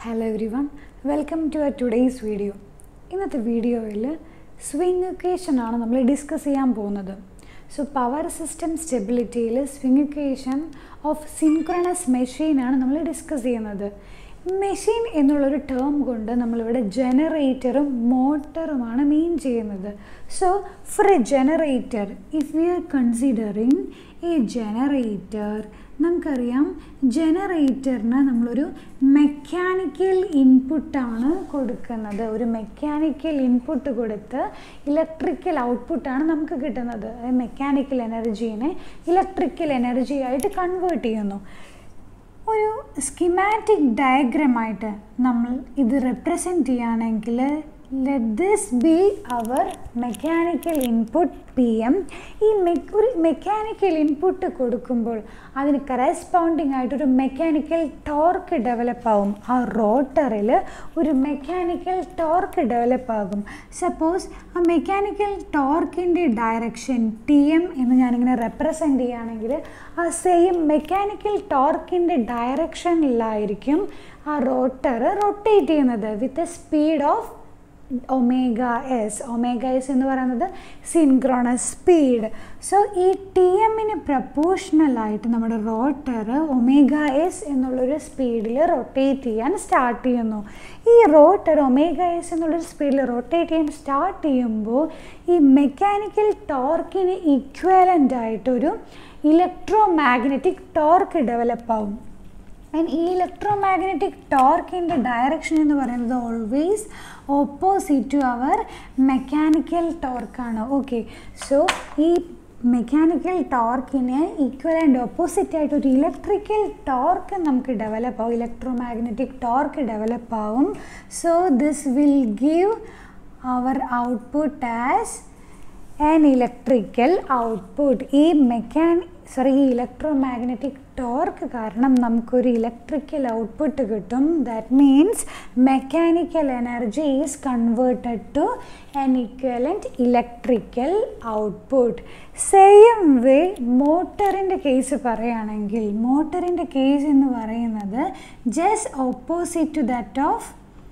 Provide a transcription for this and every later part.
Hello everyone welcome to a today's video ഇന്നത്തെ വീഡിയോയിൽ swing equation ആണ് നമ്മൾ ഡിസ്കസ് ചെയ്യാൻ പോകുന്നത് സോ പവർ സിസ്റ്റം സ്റ്റെബിലിറ്റിയിൽ സ്വിങ് ഇക്വേഷൻ ഓഫ് സിൻക്രണസ് മെഷീനാണ് നമ്മൾ ഡിസ്കസ് ചെയ്യുന്നത് മെഷീൻ എന്നുള്ളൊരു ടേം കൊണ്ട് നമ്മളിവിടെ ജനറേറ്ററും മോട്ടറുമാണ് മീൻ ചെയ്യുന്നത് so for a generator if we are considering a generator നമുക്കറിയാം ജനറേറ്ററിന് നമ്മളൊരു മെക്കാനിക്കൽ ഇൻപുട്ടാണ് കൊടുക്കുന്നത് ഒരു മെക്കാനിക്കൽ ഇൻപുട്ട് കൊടുത്ത് ഇലക്ട്രിക്കൽ ഔട്ട്പുട്ടാണ് നമുക്ക് കിട്ടുന്നത് മെക്കാനിക്കൽ എനർജീനെ ഇലക്ട്രിക്കൽ എനർജി ആയിട്ട് കൺവേർട്ട് ചെയ്യുന്നു ഒരു സ്കിമാറ്റിക് ഡയഗ്രമായിട്ട് നമ്മൾ ഇത് റെപ്രസെൻറ്റ് ചെയ്യുകയാണെങ്കിൽ let this be our mechanical input P M ഈ മെ ഒരു മെക്കാനിക്കൽ ഇൻപുട്ട് കൊടുക്കുമ്പോൾ അതിന് കറസ്പോണ്ടിങ് ആയിട്ടൊരു മെക്കാനിക്കൽ ടോർക്ക് ഡെവലപ്പ് ആകും ആ റോട്ടറിൽ ഒരു മെക്കാനിക്കൽ ടോർക്ക് ഡെവലപ്പ് ആകും സപ്പോസ് ആ മെക്കാനിക്കൽ ടോർക്കിൻ്റെ ഡയറക്ഷൻ ടി എം എന്ന് ഞാനിങ്ങനെ റെപ്രസെൻ്റ് ചെയ്യുകയാണെങ്കിൽ ആ സെയിം മെക്കാനിക്കൽ ടോർക്കിൻ്റെ ഡയറക്ഷനിലായിരിക്കും ആ റോട്ടർ റൊട്ടേറ്റ് ചെയ്യുന്നത് with a speed of omega S omega S എന്ന് പറയുന്നത് സിൻക്രോണസ് സ്പീഡ് സോ ഈ ടി എമ്മിന് പ്രപ്പോർഷണലായിട്ട് നമ്മുടെ റോട്ടർ ഒമേഗ എസ് എന്നുള്ളൊരു സ്പീഡിൽ റൊട്ടേറ്റ് ചെയ്യാൻ സ്റ്റാർട്ട് ചെയ്യുന്നു ഈ റോട്ടർ ഒമേഗ എസ് എന്നുള്ളൊരു സ്പീഡിൽ റൊട്ടേറ്റ് ചെയ്യാൻ സ്റ്റാർട്ട് ചെയ്യുമ്പോൾ ഈ മെക്കാനിക്കൽ ടോർക്കിന് ഇക്വലൻ്റ് ആയിട്ടൊരു ഇലക്ട്രോ മാഗ്നറ്റിക് ടോർക്ക് ഡെവലപ്പ് ആവും ആൻഡ് ഈ ഇലക്ട്രോ മാഗ്നറ്റിക് ടോർക്കിൻ്റെ ഡയറക്ഷൻ എന്ന് പറയുന്നത് always opposite to our mechanical ടോർക്കാണ് ഓക്കെ സോ ഈ മെക്കാനിക്കൽ ടോർക്കിന് ഈക്വൽ ആൻഡ് ഓപ്പോസിറ്റ് ആയിട്ട് ഒരു ഇലക്ട്രിക്കൽ ടോർക്ക് നമുക്ക് ഡെവലപ്പ് ആവും ഇലക്ട്രോ മാഗ്നറ്റിക് ടോർക്ക് ഡെവലപ്പ് ആവും so this will give our output as an electrical output ഈ മെക്കാനി സോറി ഈ ഇലക്ട്രോ മാഗ്നറ്റിക് ടോർക്ക് കാരണം നമുക്കൊരു ഇലക്ട്രിക്കൽ ഔട്ട്പുട്ട് കിട്ടും that means mechanical energy is converted to an equivalent electrical output same way മോട്ടറിൻ്റെ case പറയുകയാണെങ്കിൽ മോട്ടറിൻ്റെ കേസ് എന്ന് പറയുന്നത് just opposite to that of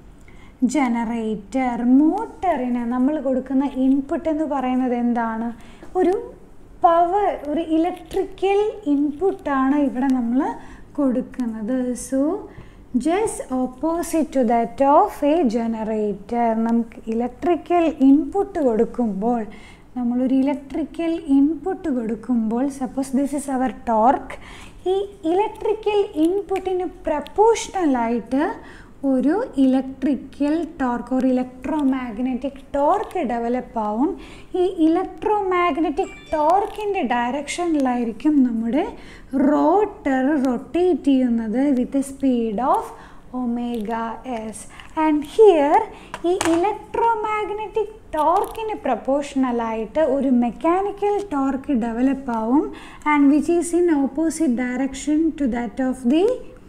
generator മോട്ടറിന് നമ്മൾ കൊടുക്കുന്ന ഇൻപുട്ട് എന്ന് പറയുന്നത് എന്താണ് ഒരു പവർ ഒരു ഇലക്ട്രിക്കൽ ഇൻപുട്ടാണ് ഇവിടെ നമ്മൾ കൊടുക്കുന്നത് so just opposite to that of a generator നമുക്ക് ഇലക്ട്രിക്കൽ ഇൻപുട്ട് കൊടുക്കുമ്പോൾ നമ്മളൊരു ഇലക്ട്രിക്കൽ ഇൻപുട്ട് കൊടുക്കുമ്പോൾ suppose this is our torque ഈ ഇലക്ട്രിക്കൽ ഇൻപുട്ടിന് പ്രപ്പോഷണലായിട്ട് ഒരു ഇലക്ട്രിക്കൽ ടോർക്ക് ഒരു ഇലക്ട്രോ മാഗ്നറ്റിക് ടോർക്ക് ഡെവലപ്പ് ആവും ഈ ഇലക്ട്രോ മാഗ്നറ്റിക് ടോർക്കിൻ്റെ ഡയറക്ഷനിലായിരിക്കും നമ്മുടെ റോട്ടർ റൊട്ടേറ്റ് ചെയ്യുന്നത് with speed of omega S and here ഈ ഇലക്ട്രോ മാഗ്നറ്റിക് ടോർക്കിന് പ്രപ്പോർഷണലായിട്ട് ഒരു മെക്കാനിക്കൽ ടോർക്ക് ഡെവലപ്പ് ആവും and which is in opposite direction to that of the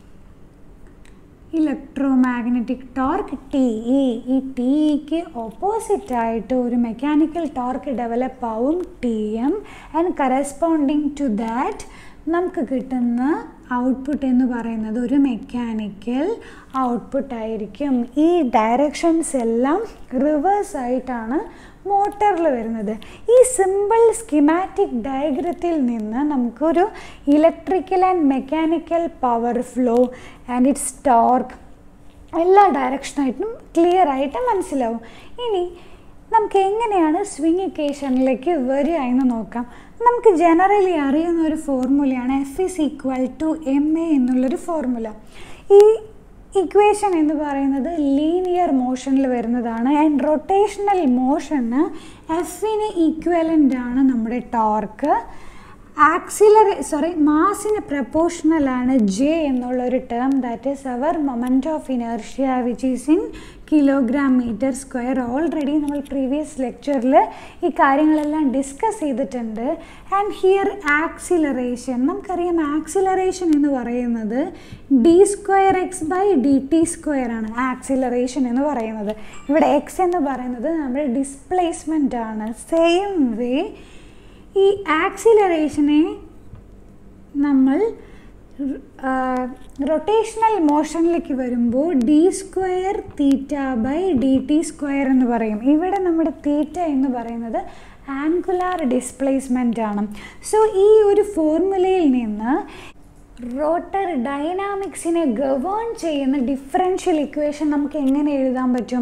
electromagnetic torque T E ഈ ടിക്ക് opposite ആയിട്ട് ഒരു മെക്കാനിക്കൽ ടോർക്ക് ഡെവലപ്പ് ആവും T M and corresponding to that നമുക്ക് കിട്ടുന്ന ഔട്ട്പുട്ട് എന്ന് പറയുന്നത് ഒരു മെക്കാനിക്കൽ ഔട്ട്പുട്ട് ആയിരിക്കും ഈ ഡയറക്ഷൻസ് എല്ലാം റിവേഴ്സ് ആയിട്ടാണ് മോട്ടറിൽ വരുന്നത് ഈ സിമ്പിൾ സ്കിമാറ്റിക് ഡയഗ്രത്തിൽ നിന്ന് നമുക്കൊരു electrical and mechanical power flow and its torque എല്ലാ ഡയറക്ഷനായിട്ടും ക്ലിയർ ആയിട്ട് മനസ്സിലാവും ഇനി നമുക്ക് എങ്ങനെയാണ് സ്വിങ് ഇക്വേഷനിലേക്ക് വരിക എന്ന് നോക്കാം നമുക്ക് ജനറലി അറിയുന്ന ഒരു ഫോർമുലയാണ് F is equal to M A എന്നുള്ളൊരു ഫോർമുല ഈ ഇക്വേഷൻ എന്ന് പറയുന്നത് ലീനിയർ മോഷനിൽ വരുന്നതാണ് ആൻഡ് റൊട്ടേഷണൽ മോഷന് എഫിന് ഈക്വലൻ്റ് ആണ് നമ്മുടെ ടോർക്ക് ആക്സിലറി സോറി മാസിന് പ്രപ്പോർഷണലാണ് ജെ എന്നുള്ളൊരു term that is our moment of inertia which is in kilogram metre square already നമ്മൾ പ്രീവിയസ് ലെക്ചറിൽ ഈ കാര്യങ്ങളെല്ലാം ഡിസ്കസ് ചെയ്തിട്ടുണ്ട് ആൻഡ് ഹിയർ ആക്സിലറേഷൻ നമുക്കറിയാം ആക്സിലറേഷൻ എന്ന് പറയുന്നത് D square X by D T square ആണ് ആക്സിലറേഷൻ എന്ന് പറയുന്നത് ഇവിടെ എക്സ് എന്ന് പറയുന്നത് നമ്മുടെ ഡിസ്പ്ലേസ്മെൻ്റ് ആണ് സെയിം വേ ഈ ആക്സിലറേഷനെ നമ്മൾ റൊട്ടേഷണൽ മോഷനിലേക്ക് വരുമ്പോൾ D square theta by D T square എന്ന് പറയും ഇവിടെ നമ്മുടെ തീറ്റ എന്ന് പറയുന്നത് ആംഗുലാർ ഡിസ്പ്ലേസ്മെൻ്റ് ആണ് സോ ഈ ഒരു ഫോർമുലയിൽ നിന്ന് റോട്ടർ ഡൈനാമിക്സിനെ ഗവേൺ ചെയ്യുന്ന ഡിഫറൻഷ്യൽ ഇക്വേഷൻ നമുക്ക് എങ്ങനെ എഴുതാൻ പറ്റും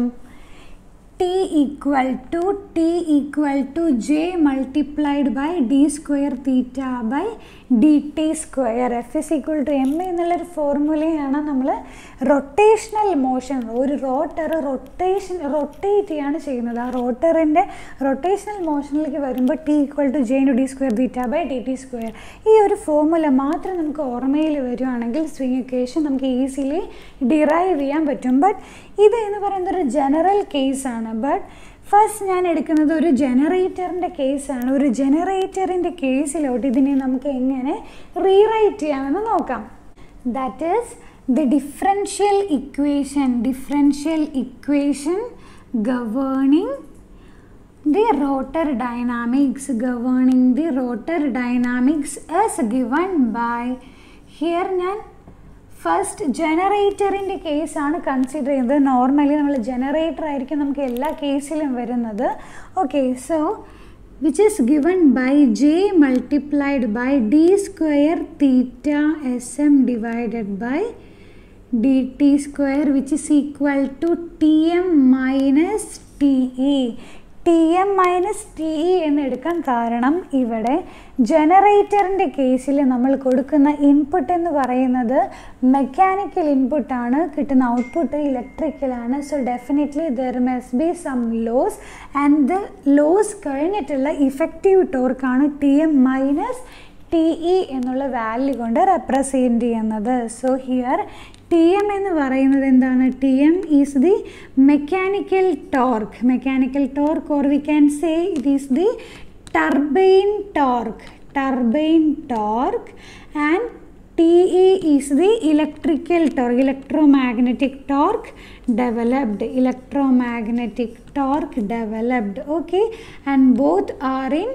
T equal to T equal to J multiplied by D square theta by D T square F S equal to M എന്നുള്ളൊരു ഫോർമുലയാണ് നമ്മൾ റൊട്ടേഷണൽ മോഷൻ ഒരു റോട്ടർ റൊട്ടേഷൻ റൊട്ടേറ്റ് ചെയ്യാണ് ചെയ്യുന്നത് ആ റോട്ടറിൻ്റെ റൊട്ടേഷണൽ മോഷനിലേക്ക് വരുമ്പോൾ T equal to J into D square theta by D T square ഈ ഒരു ഫോർമുല മാത്രം നമുക്ക് ഓർമ്മയിൽ വരുവാണെങ്കിൽ സ്വിങ് ഇക്വേഷൻ നമുക്ക് ഈസിലി ഡിറൈവ് ചെയ്യാൻ പറ്റും ബട്ട് ഇത് എന്ന് പറയുന്നത് ഒരു ജനറൽ കേസാണ് ബട്ട് ഫസ്റ്റ് ഞാൻ എടുക്കുന്നത് ഒരു ജനറേറ്ററിൻ്റെ കേസാണ് ഒരു ജനറേറ്ററിൻ്റെ കേസിലോട്ട് ഇതിനെ നമുക്ക് എങ്ങനെ റീറൈറ്റ് ചെയ്യാമെന്ന് നോക്കാം that is the differential equation differential equation governing the rotor dynamics governing the rotor dynamics as given by here ഞാൻ ഫസ്റ്റ് ജനറേറ്ററിൻ്റെ കേസാണ് കൺസിഡർ ചെയ്യുന്നത് നോർമലി നമ്മൾ ജനറേറ്റർ ആയിരിക്കും നമുക്ക് എല്ലാ കേസിലും വരുന്നത് okay so which is given by J multiplied by D square theta S M divided by D T square which is equal to T M minus T E T M minus T E എന്ന് എടുക്കാൻ കാരണം ഇവിടെ ജനറേറ്ററിൻ്റെ കേസിൽ നമ്മൾ കൊടുക്കുന്ന input എന്ന് പറയുന്നത് mechanical ഇൻപുട്ടാണ് കിട്ടുന്ന ഔട്ട്പുട്ട് ഇലക്ട്രിക്കലാണ് so definitely there must be some loss and the loss കഴിഞ്ഞിട്ടുള്ള ഇഫക്റ്റീവ് ടോർക്കാണ് T M minus T E എന്നുള്ള വാല്യൂ കൊണ്ട് റെപ്രസെൻറ്റ് ചെയ്യുന്നത് സോ ഹിയർ ടി എം എന്ന് പറയുന്നത് എന്താണ് T M is the mechanical torque mechanical torque or we can say it is the turbine torque turbine torque and T E is the electrical torque electromagnetic torque developed electromagnetic torque developed okay and both are in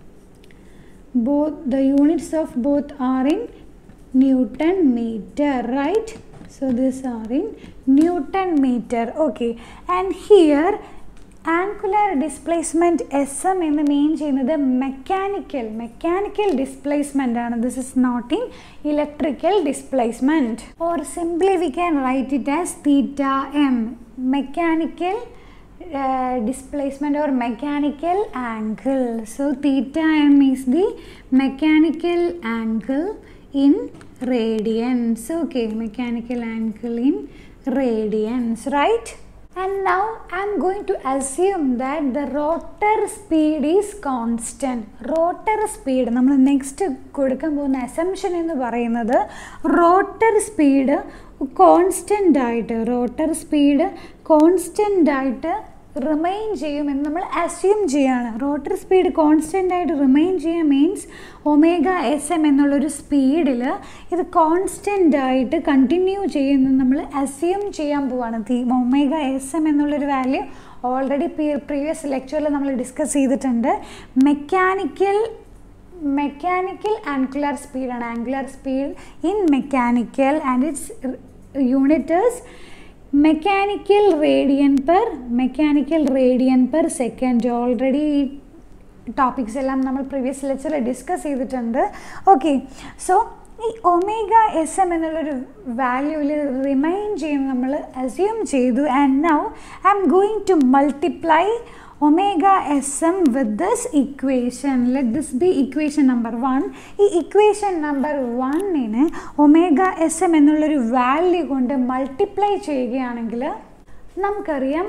both the units of both are in newton meter right so these are in newton meter okay and here angular displacement S M എന്ന് mean ചെയ്യുന്നത് mechanical mechanical displacement ആണ് this is not in electrical displacement or simply we can write it as theta M mechanical uh, displacement or mechanical angle. So theta m is the mechanical angle in radians. Okay, mechanical angle in radians, right? And now I am going to assume that the rotor speed is constant. Rotor speed നമ്മൾ next കൊടുക്കാൻ പോകുന്ന assumption എന്ന് പറയുന്നത് rotor speed constant ആയിട്ട് rotor speed constant ആയിട്ട് remain ചെയ്യുമെന്ന് നമ്മൾ assume ചെയ്യാണ് റോട്ടർ സ്പീഡ് കോൺസ്റ്റൻ്റ് ആയിട്ട് റിമെയിൻ ചെയ്യുക മീൻസ് ഒമേഗ എസ് എം എന്നുള്ളൊരു സ്പീഡിൽ ഇത് കോൺസ്റ്റൻ്റ് ആയിട്ട് കണ്ടിന്യൂ ചെയ്യുന്നു നമ്മൾ അസ്യൂം ചെയ്യാൻ പോവാണ് തീ ഒമേഗ എസ് എം എന്നുള്ളൊരു വാല്യൂ ഓൾറെഡി പ്രീവിയസ് ലെക്ചറിൽ നമ്മൾ ഡിസ്കസ് ചെയ്തിട്ടുണ്ട് മെക്കാനിക്കൽ മെക്കാനിക്കൽ ആൻഗുലർ സ്പീഡാണ് angular speed in mechanical and its units mechanical radian per mechanical radian per second already ഈ ടോപ്പിക്സ് എല്ലാം നമ്മൾ പ്രീവിയസ് ലെക്ചറിൽ ഡിസ്കസ് ചെയ്തിട്ടുണ്ട് ഓക്കെ സോ ഈ ഒമേഗ എസ് എം എന്നുള്ളൊരു വാല്യൂവിൽ റിമൈൻ ചെയ്യുന്ന നമ്മൾ അസ്യൂം ചെയ്തു and now I'm going to multiply omega S M with this equation let this be equation number one ഈ ഇക്വേഷൻ നമ്പർ വണ്ണിന് ഒമേഗ എസ് എം എന്നുള്ളൊരു value കൊണ്ട് മൾട്ടിപ്ലൈ ചെയ്യുകയാണെങ്കിൽ നമുക്കറിയാം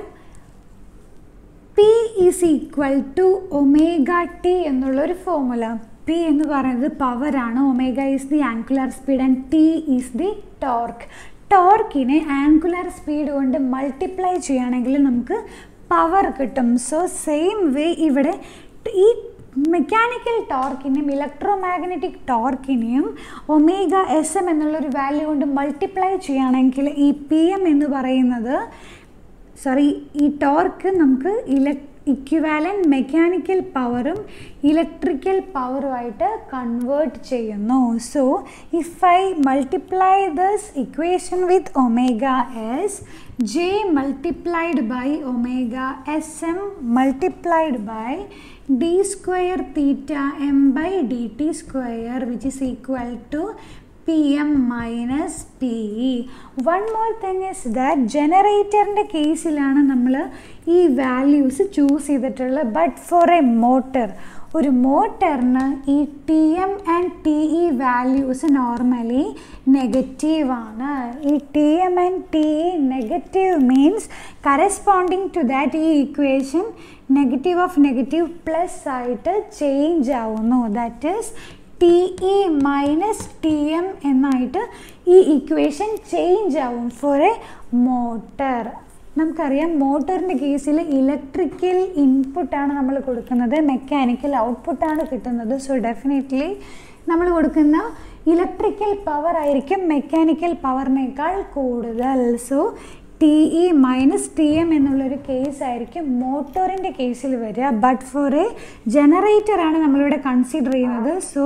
P is equal to omega T എന്നുള്ളൊരു formula P എന്ന് പറയുന്നത് പവറാണ് omega is the angular speed and T is the torque ടോർക്കിനെ ആംഗുലർ സ്പീഡ് കൊണ്ട് മൾട്ടിപ്ലൈ ചെയ്യുകയാണെങ്കിൽ നമുക്ക് പവർ കിട്ടും സോ സെയിം വേ ഇവിടെ ഈ മെക്കാനിക്കൽ ടോർക്കിനെയും ഇലക്ട്രോ മാഗ്നറ്റിക് ടോർക്കിനെയും ഒമേഗ എസ് എം എന്നുള്ളൊരു വാല്യൂ കൊണ്ട് മൾട്ടിപ്ലൈ ചെയ്യുകയാണെങ്കിൽ ഈ പി എം എന്ന് പറയുന്നത് സോറി ഈ ടോർക്ക് നമുക്ക് ഇലക് ഇക്വിവാലൻറ്റ് മെക്കാനിക്കൽ പവറും ഇലക്ട്രിക്കൽ പവറുമായിട്ട് കൺവേർട്ട് ചെയ്യുന്നു so if I multiply this equation with omega S J multiplied by omega S M multiplied by D square theta M by D T square which is equal to P M minus P E one more thing is that ജനറേറ്ററിൻ്റെ കേസിലാണ് നമ്മൾ ഈ values choose ചെയ്തിട്ടുള്ളത് but for a motor ഒരു മോട്ടറിന് ഈ T M and T E values normally നെഗറ്റീവാണ് ഈ T M and T E negative means corresponding to that ഈ equation negative of negative plus ആയിട്ട് ചേഞ്ച് ആവുന്നു that is T E minus T M എന്നായിട്ട് ഈ ഇക്വേഷൻ ചേഞ്ച് ആവും for a motor നമുക്കറിയാം മോട്ടറിൻ്റെ കേസിൽ ഇലക്ട്രിക്കൽ ഇൻപുട്ടാണ് നമ്മൾ കൊടുക്കുന്നത് മെക്കാനിക്കൽ ഔട്ട്പുട്ടാണ് കിട്ടുന്നത് സോ ഡെഫിനറ്റ്ലി നമ്മൾ കൊടുക്കുന്ന ഇലക്ട്രിക്കൽ പവർ ആയിരിക്കും മെക്കാനിക്കൽ പവറിനേക്കാൾ കൂടുതൽ so T E minus T M എന്നുള്ളൊരു കേസ് ആയിരിക്കും മോട്ടോറിൻ്റെ കേസിൽ വരിക ബട്ട് ഫോർ എ ജനറേറ്ററാണ് നമ്മളിവിടെ കൺസിഡർ ചെയ്യുന്നത് so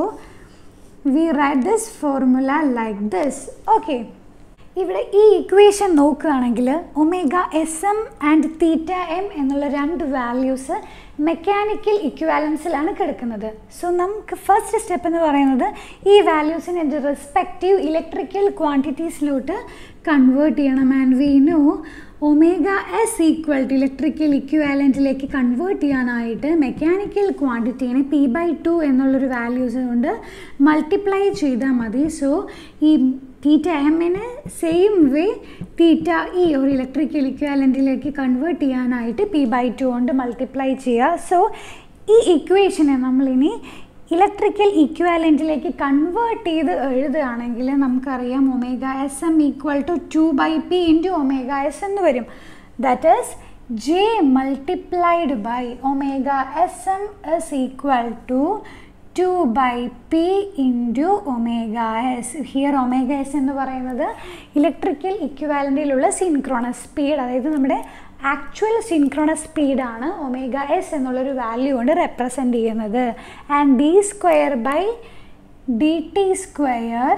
we write this formula like this okay ഇവിടെ ഈ ഇക്വേഷൻ നോക്കുകയാണെങ്കിൽ omega S M and theta M എന്നുള്ള രണ്ട് വാല്യൂസ് മെക്കാനിക്കൽ ഇക്വാലൻസിലാണ് കിടക്കുന്നത് സോ നമുക്ക് ഫസ്റ്റ് സ്റ്റെപ്പ് എന്ന് പറയുന്നത് ഈ വാല്യൂസിനെ റെസ്പെക്റ്റീവ് ഇലക്ട്രിക്കൽ ക്വാണ്ടിറ്റീസിലോട്ട് കൺവേർട്ട് ചെയ്യണം and we know omega S equal to electrical ഇക്വാലൻറ്റിലേക്ക് കൺവേർട്ട് ചെയ്യാനായിട്ട് മെക്കാനിക്കൽ ക്വാണ്ടിറ്റീനെ പി ബൈ ടു എന്നുള്ളൊരു വാല്യൂസ് കൊണ്ട് മൾട്ടിപ്ലൈ ചെയ്താൽ മതി സോ ഈ തീറ്റ എമ്മിന് സെയിം വേ തീറ്റ ഇ ഒരു ഇലക്ട്രിക്കൽ ഇക്വാലൻറ്റിലേക്ക് കൺവേർട്ട് ചെയ്യാനായിട്ട് പി ബൈ ടു കൊണ്ട് മൾട്ടിപ്ലൈ ചെയ്യുക സോ ഈ ഇക്വേഷനെ നമ്മളിനി ഇലക്ട്രിക്കൽ ഇക്വാലൻറ്റിലേക്ക് കൺവേർട്ട് ചെയ്ത് എഴുതുകയാണെങ്കിൽ നമുക്കറിയാം omega S M equal to two by P into omega S എന്ന് വരും that is J multiplied by omega S M is equal to two by P into omega S here omega S എന്ന് പറയുന്നത് electrical ഇക്വാലൻറ്റിലുള്ള synchronous speed അതായത് നമ്മുടെ actual synchronous സ്പീഡാണ് omega S എന്നുള്ളൊരു value കൊണ്ട് റെപ്രസെൻ്റ് ചെയ്യുന്നത് and D square by D T square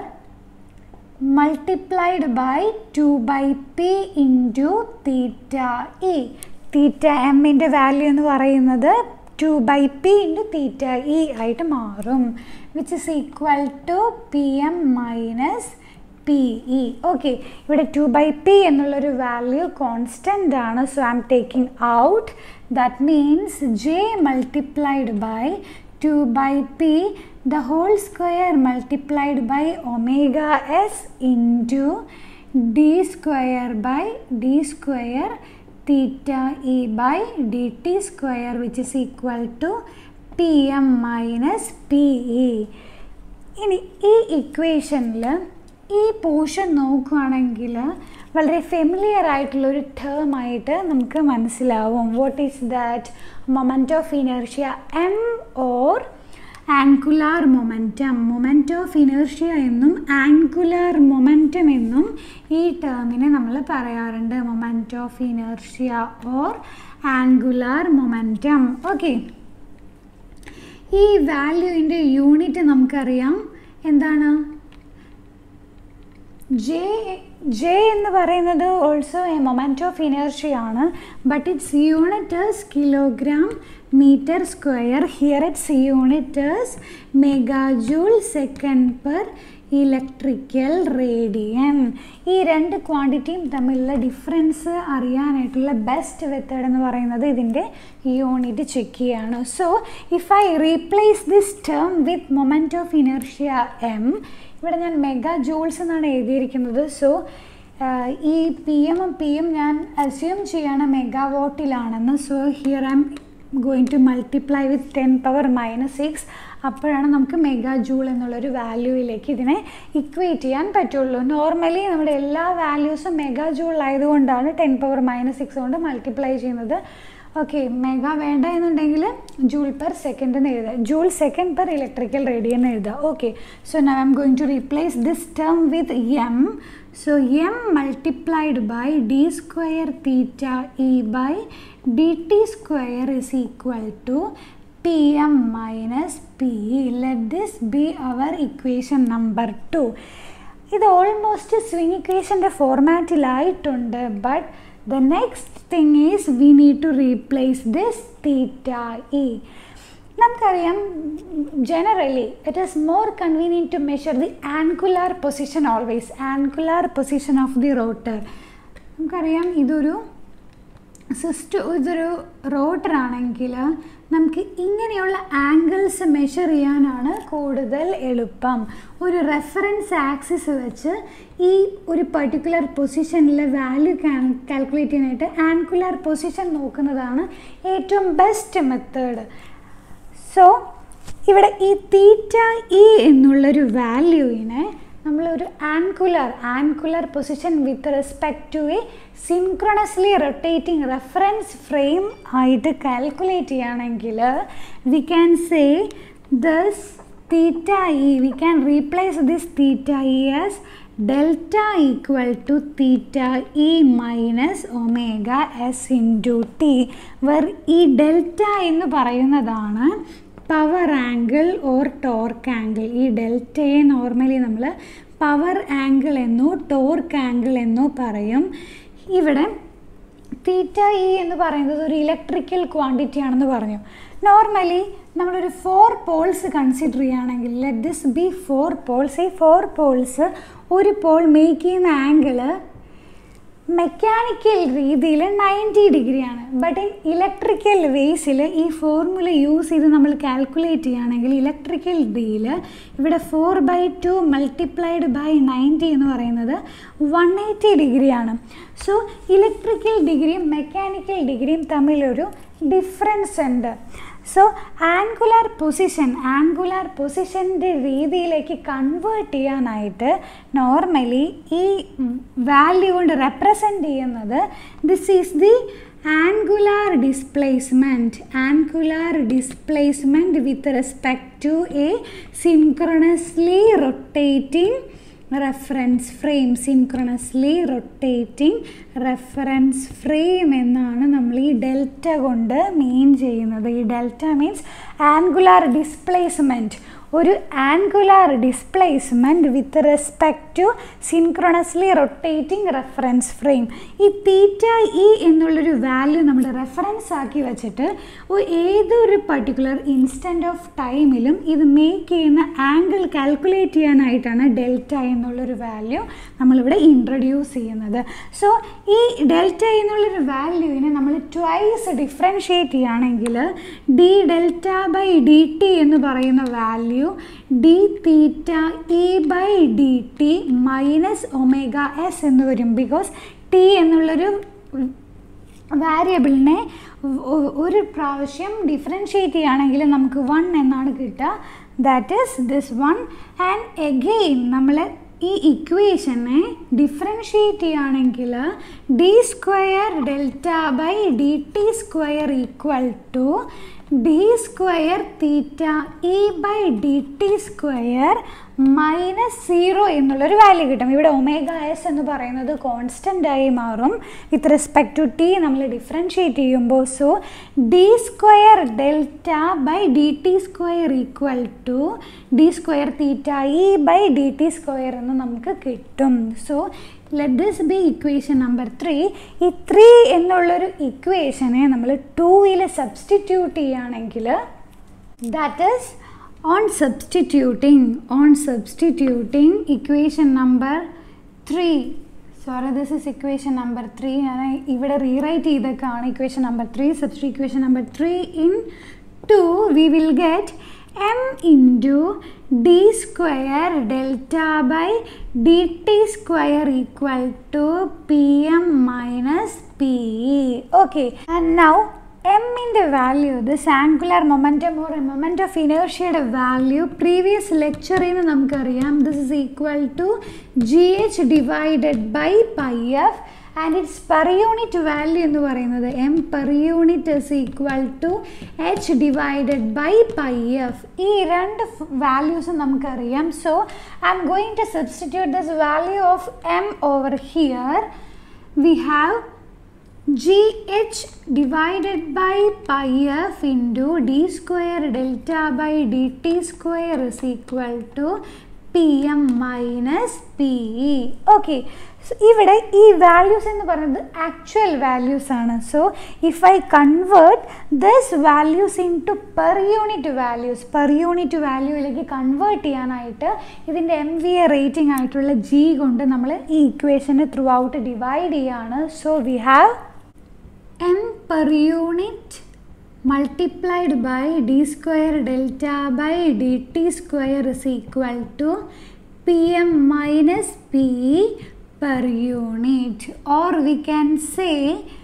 multiplied by two by P into theta E theta എമ്മിൻ്റെ വാല്യൂ എന്ന് പറയുന്നത് two by P into theta E ആയിട്ട് മാറും which is equal to P M minus P E okay ഇവിടെ two by P എന്നുള്ളൊരു value constant ആണ് so I'm taking out that means J multiplied by two by P the whole square multiplied by omega S into D square by D square theta E by D T square which is equal to P M minus P E ഇനി ഈ ഇക്വേഷനിൽ ഈ portion നോക്കുകയാണെങ്കിൽ വളരെ familiar ആയിട്ടുള്ള ഒരു term ആയിട്ട് നമുക്ക് മനസ്സിലാവും what is that moment of inertia M or angular momentum moment of inertia എന്നും ആൻഗുലാർ മൊമെൻറ്റം എന്നും ഈ ടേമിനെ നമ്മൾ പറയാറുണ്ട് moment of inertia or angular momentum okay ഈ വാല്യൂവിൻ്റെ യൂണിറ്റ് നമുക്കറിയാം എന്താണ് ജെ ജെ എന്ന് പറയുന്നത് ഓൾസോ എ മൊമെൻറ്റ് ഓഫ് ഇനർഷ്യാണ് but its unit is kilogram metre square here its unit is megajoule second per electrical radian ഈ രണ്ട് ക്വാണ്ടിറ്റിയും തമ്മിലുള്ള ഡിഫറൻസ് അറിയാനായിട്ടുള്ള ബെസ്റ്റ് മെത്തേഡ് എന്ന് പറയുന്നത് ഇതിൻ്റെ യൂണിറ്റ് ചെക്ക് ചെയ്യാണ് so if I replace this term with moment of inertia M ഇവിടെ ഞാൻ mega joules എന്നാണ് എഴുതിയിരിക്കുന്നത് സോ ഈ പി എമ്മും പി എം ഞാൻ അസ്യൂം ചെയ്യാണ് മെഗാവോട്ടിലാണെന്ന് so here I'm going to multiply with ten power minus six അപ്പോഴാണ് നമുക്ക് മെഗാ ജൂൾ എന്നുള്ളൊരു വാല്യൂയിലേക്ക് ഇതിനെ ഇക്വേറ്റ് ചെയ്യാൻ പറ്റുള്ളൂ നോർമലി നമ്മുടെ എല്ലാ വാല്യൂസും മെഗാ ജൂൾ ആയതുകൊണ്ടാണ് ടെൻ പവർ മൈനസ് സിക്സ് കൊണ്ട് മൾട്ടിപ്ലൈ ചെയ്യുന്നത് ഓക്കെ മെഗാ വേണ്ട എന്നുണ്ടെങ്കിൽ ജൂൾ പെർ സെക്കൻഡ് എന്ന് എഴുതുക joule second per electrical radian എന്ന് എഴുതുക okay so now I'm going to replace this term with M so M multiplied by D square theta E by D T square is equal to P M minus P let this be our equation number two ഇത് almost swing ഇക്വേഷൻ്റെ ഫോർമാറ്റിലായിട്ടുണ്ട് but the next thing is we need to replace this theta E നമുക്കറിയാം generally it is more convenient to measure the angular position always angular position of the rotor നമുക്കറിയാം ഇതൊരു system ഇതൊരു rotor ആണെങ്കിൽ നമുക്ക് ഇങ്ങനെയുള്ള angles measure ചെയ്യാനാണ് കൂടുതൽ എളുപ്പം ഒരു റെഫറൻസ് ആക്സിസ് വെച്ച് ഈ ഒരു പർട്ടിക്കുലർ പൊസിഷനിലെ വാല്യൂ കാൽക്കുലേറ്റ് ചെയ്യാനായിട്ട് ആൻകുലാർ പൊസിഷൻ നോക്കുന്നതാണ് ഏറ്റവും ബെസ്റ്റ് മെത്തേഡ് സോ ഇവിടെ ഈ തീറ്റ ഇ എന്നുള്ളൊരു വാല്യൂവിനെ നമ്മളൊരു angular angular position with respect to a synchronously rotating reference frame ആയിട്ട് കാൽക്കുലേറ്റ് ചെയ്യുകയാണെങ്കിൽ we can say thus theta E we can replace this theta E as delta equal to theta E minus omega S into T where ഈ delta എന്ന് പറയുന്നതാണ് power angle or torque angle ഈ ഡെൽറ്റയെ normally നമ്മൾ power angle എന്നോ torque angle എന്നോ പറയും ഇവിടെ തീറ്റ ഇ എന്ന് പറയുന്നത് ഒരു ഇലക്ട്രിക്കൽ ക്വാണ്ടിറ്റി ആണെന്ന് പറഞ്ഞു നോർമലി നമ്മളൊരു ഫോർ പോൾസ് കൺസിഡർ ചെയ്യുകയാണെങ്കിൽ let this be four poles ഈ ഫോർ പോൾസ് ഒരു പോൾ മേക്ക് ചെയ്യുന്ന ആംഗിള് മെക്കാനിക്കൽ രീതിയിൽ നയൻറ്റി ഡിഗ്രിയാണ് ബട്ട് ഇൻ ഇലക്ട്രിക്കൽ വേസിൽ ഈ ഫോർമുല യൂസ് ചെയ്ത് നമ്മൾ കാൽക്കുലേറ്റ് ചെയ്യുകയാണെങ്കിൽ ഇലക്ട്രിക്കൽ ഡിയിൽ ഇവിടെ four by two multiplied by ninety എന്ന് പറയുന്നത് വൺ എയ്റ്റി ഡിഗ്രിയാണ് സോ ഇലക്ട്രിക്കൽ ഡിഗ്രിയും മെക്കാനിക്കൽ ഡിഗ്രിയും തമ്മിലൊരു ഡിഫറൻസ് ഉണ്ട് സോ ആൻഗുലാർ പൊസിഷൻ ആൻഗുലാർ പൊസിഷൻ്റെ രീതിയിലേക്ക് കൺവേർട്ട് ചെയ്യാനായിട്ട് നോർമലി ഈ വാല്യൂ കൊണ്ട് റെപ്രസെൻ്റ് ചെയ്യുന്നത് this is the angular displacement angular displacement with respect to a synchronously rotating reference frame synchronously rotating reference frame എന്നാണ് നമ്മൾ ഈ ഡെൽറ്റ കൊണ്ട് മീൻ ചെയ്യുന്നത് ഈ ഡെൽറ്റ മീൻസ് ആൻഗുലാർ ഡിസ്പ്ലേസ്മെൻറ്റ് ഒരു angular displacement with respect to synchronously rotating reference frame ഈ theta E എന്നുള്ളൊരു value നമ്മൾ റെഫറൻസ് ആക്കി വെച്ചിട്ട് ഏതൊരു പർട്ടിക്കുലർ ഇൻസ്റ്റൻറ്റ് ഓഫ് ടൈമിലും ഇത് മേക്ക് ചെയ്യുന്ന ആംഗിൾ കാൽക്കുലേറ്റ് ചെയ്യാനായിട്ടാണ് ഡെൽറ്റ എന്നുള്ളൊരു വാല്യൂ നമ്മളിവിടെ ഇൻട്രൊഡ്യൂസ് ചെയ്യുന്നത് സോ ഈ ഡെൽറ്റ എന്നുള്ളൊരു വാല്യൂവിനെ നമ്മൾ ട്വൈസ് ഡിഫറൻഷ്യേറ്റ് ചെയ്യുകയാണെങ്കിൽ D delta by D T എന്ന് പറയുന്ന value D theta E by D T minus omega S എന്ന് വരും ബിക്കോസ് ടി എന്നുള്ളൊരു വാരിയബിളിനെ ഒരു പ്രാവശ്യം ഡിഫറൻഷ്യേറ്റ് ചെയ്യുകയാണെങ്കിൽ നമുക്ക് വൺ എന്നാണ് കിട്ടുക that is this one and again നമ്മൾ ഈ ഇക്വേഷനെ ഡിഫറൻഷ്യേറ്റ് ചെയ്യുകയാണെങ്കിൽ D square delta by D T square equal to D square theta E by D T square minus zero എന്നുള്ളൊരു വാല്യൂ കിട്ടും ഇവിടെ ഒമേഗ എസ് എന്ന് പറയുന്നത് കോൺസ്റ്റൻ്റ് ആയി മാറും വിത്ത് റെസ്പെക്ട് ടു ടി നമ്മൾ ഡിഫറൻഷ്യേറ്റ് ചെയ്യുമ്പോൾ so D square delta by D T square equal to D square theta E by D T square എന്ന് നമുക്ക് കിട്ടും so let this be equation number three ഈ three എന്നുള്ളൊരു ഇക്വേഷനെ നമ്മൾ ടൂയിൽ സബ്സ്റ്റിറ്റ്യൂട്ട് ചെയ്യുകയാണെങ്കിൽ that is on substituting on substituting equation number 3 sorry this is equation number three ഞാൻ ഇവിടെ റീറൈറ്റ് ചെയ്തേക്കാണ് equation number three substi equation number three in two we will get M into D square delta by D T square equal to P M minus P okay and now എമ്മിൻ്റെ value this angular momentum or moment of ഇനേർഷ്യയുടെ value previous ലെക്ചറിൽ നിന്ന് നമുക്കറിയാം this is equal to G H divided by pi F and its per unit value എന്ന് പറയുന്നത് M per unit is equal to H divided by pi F ഈ രണ്ട് വാല്യൂസും നമുക്കറിയാം so I'm going to substitute this value of M over here we have gh divided by pi f into d square delta by dt square is equal to pm minus pe okay ഇവിടെ ഈ values എന്ന് പറയുന്നത് actual values ആണ് so if I convert this values into per unit values per unit വാല്യൂയിലേക്ക് convert ചെയ്യാനായിട്ട് ഇതിൻ്റെ M V A rating ആയിട്ടുള്ള G കൊണ്ട് നമ്മൾ ഈ ഇക്വേഷനെ ത്രൂ ഔട്ട് ഡിവൈഡ് ചെയ്യാണ് so we have m per unit multiplied by d square delta by dt square is equal to pm minus pe per unit or we can say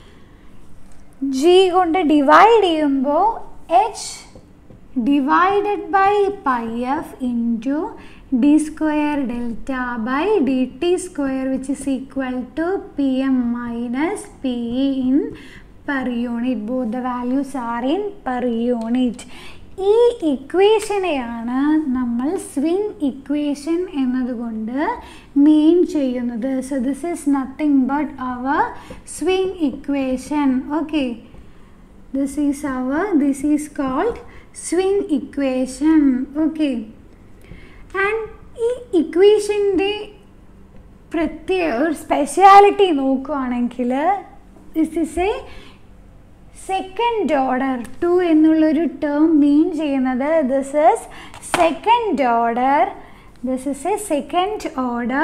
g കൊണ്ട് divide ചെയ്യുമ്പോൾ H divided by pi F into d square delta by dt square which is equal to pm minus pe in per unit both the values are in per unit ഈ ഇക്വേഷനെയാണ് നമ്മൾ swing equation എന്നതുകൊണ്ട് mean ചെയ്യുന്നത് so this is nothing but our swing equation okay this is our this is called swing equation okay and ഈ ഇക്വേഷൻ്റെ പ്രത്യേക ഒരു speciality നോക്കുകയാണെങ്കിൽ this is a second order two എന്നുള്ളൊരു ടേം മീൻ ചെയ്യുന്നത് this is second order this is a second order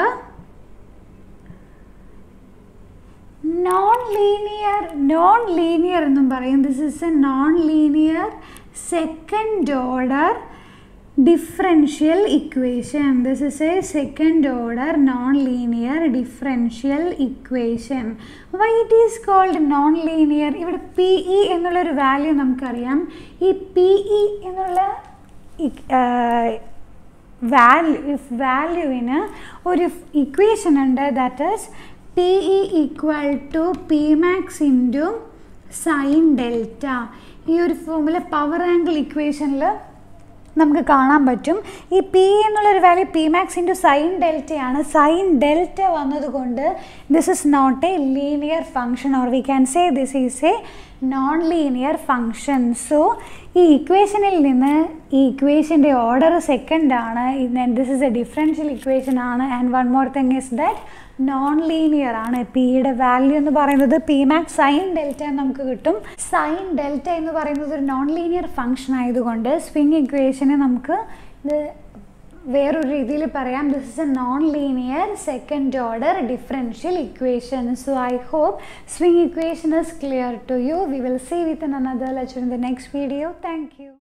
non linear non linear എന്നും പറയും this is a non linear second order differential equation this is a second order non-linear differential equation why it is called non-linear ഇവിടെ P E എന്നുള്ളൊരു value നമുക്കറിയാം ഈ P E എന്നുള്ള value വാല്യൂവിന് ഒരു equation ഉണ്ട് that is P E equal to P max into sine delta ഈ ഒരു ഫോമിൽ പവർ ആംഗിൾ ഇക്വേഷനിൽ നമുക്ക് കാണാൻ പറ്റും ഈ പി എന്നുള്ളൊരു value P max into sine ഡെൽറ്റയാണ് സൈൻ ഡെൽറ്റ വന്നതുകൊണ്ട് this is not a linear function or we can say this is a non linear function so ഈ ഇക്വേഷനിൽ നിന്ന് ഈ ഇക്വേഷൻ്റെ ഓർഡർ സെക്കൻഡ് ആണ് this is a differential equation ആണ് and one more thing is that non linear ആണ് പിയുടെ value എന്ന് പറയുന്നത് പി മാക്സ് സൈൻ ഡെൽറ്റ നമുക്ക് കിട്ടും സൈൻ ഡെൽറ്റ എന്ന് പറയുന്നത് ഒരു നോൺ ലീനിയർ ഫംഗ്ഷൻ ആയതുകൊണ്ട് സ്വിങ് ഇക്വേഷനെ നമുക്ക് ഇത് വേറൊരു രീതിയിൽ പറയാം this is a non linear second order differential equation so I hope swing equation is clear to you we will see with another lecture in the next video thank U